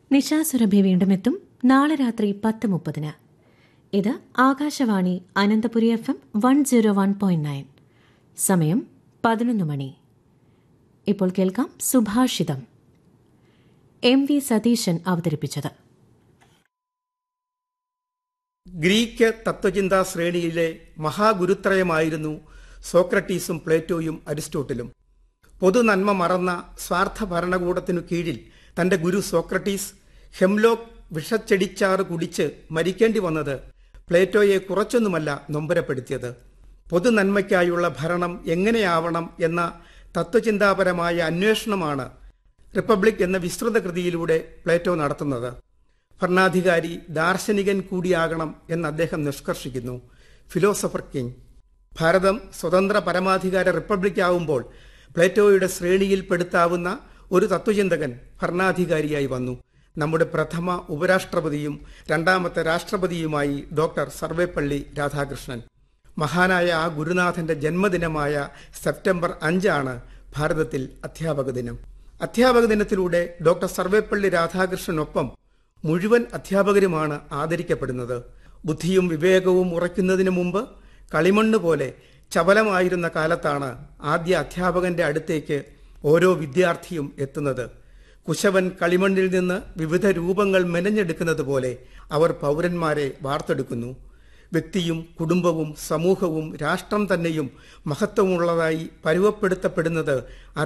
നിശാസുരഭി വീണ്ടും എത്തും നാളെ രാത്രി പത്ത് മുപ്പതിന് ഇത് Akashvani Ananthapuri F M one zero one point nine സമയം പതിനൊന്ന് മണി ഇപ്പോൾ കേൾക്കാം സുഭാഷിതം എം വി സതീശൻ അവതരിപ്പിച്ചത് ഗ്രീക്ക് തത്വചിന്താ ശ്രേണിയിലെ മഹാഗുരുത്രയമായിരുന്നു സോക്രട്ടീസും പ്ലേറ്റോയും അരിസ്റ്റോട്ടിലും പൊതുനന്മ മറന്ന സ്വാർത്ഥ ഭരണകൂടത്തിനു കീഴിൽ തന്റെ ഗുരു സോക്രട്ടീസ് ഹെംലോക്ക് വിഷച്ചെടിച്ചാറ് കുടിച്ച് മരിക്കേണ്ടി വന്നത് പ്ലേറ്റോയെ കുറച്ചൊന്നുമല്ല നൊമ്പരപ്പെടുത്തിയത് പൊതുനന്മയ്ക്കായുള്ള ഭരണം എങ്ങനെയാവണം എന്ന തത്വചിന്താപരമായ അന്വേഷണമാണ് റിപ്പബ്ലിക് എന്ന വിസ്തൃത കൃതിയിലൂടെ പ്ലേറ്റോ നടത്തുന്നത് ഭരണാധികാരി ദാർശനികൻ കൂടിയാകണം എന്ന് അദ്ദേഹം നിഷ്കർഷിക്കുന്നു ഫിലോസഫർ കിങ് ഭാരതം സ്വതന്ത്ര പരമാധികാര റിപ്പബ്ലിക് ആവുമ്പോൾ പ്ലേറ്റോയുടെ ശ്രേണിയിൽ പെടുത്താവുന്ന ഒരു തത്വചിന്തകൻ ഭരണാധികാരിയായി വന്നു നമ്മുടെ പ്രഥമ ഉപരാഷ്ട്രപതിയും രണ്ടാമത്തെ രാഷ്ട്രപതിയുമായി ഡോക്ടർ സർവേപ്പള്ളി രാധാകൃഷ്ണൻ മഹാനായ ആ ഗുരുനാഥന്റെ ജന്മദിനമായ സെപ്റ്റംബർ അഞ്ചാണ് ഭാരതത്തിൽ അധ്യാപക ദിനം അധ്യാപക ദിനത്തിലൂടെ ഡോക്ടർ സർവേപ്പള്ളി രാധാകൃഷ്ണനൊപ്പം മുഴുവൻ അധ്യാപകരുമാണ് ആദരിക്കപ്പെടുന്നത് ബുദ്ധിയും വിവേകവും ഉറയ്ക്കുന്നതിനു മുമ്പ് കളിമണ്ണ് പോലെ ചപലമായിരുന്ന കാലത്താണ് ആദ്യ അധ്യാപകന്റെ അടുത്തേക്ക് ഓരോ വിദ്യാർത്ഥിയും എത്തുന്നത് കുശവൻ കളിമണ്ണിൽ നിന്ന് വിവിധ രൂപങ്ങൾ മെനഞ്ഞെടുക്കുന്നത് പോലെ അവർ പൗരന്മാരെ വാർത്തെടുക്കുന്നു വ്യക്തിയും കുടുംബവും സമൂഹവും രാഷ്ട്രം തന്നെയും മഹത്വമുള്ളതായി പരുവപ്പെടുത്തപ്പെടുന്നത്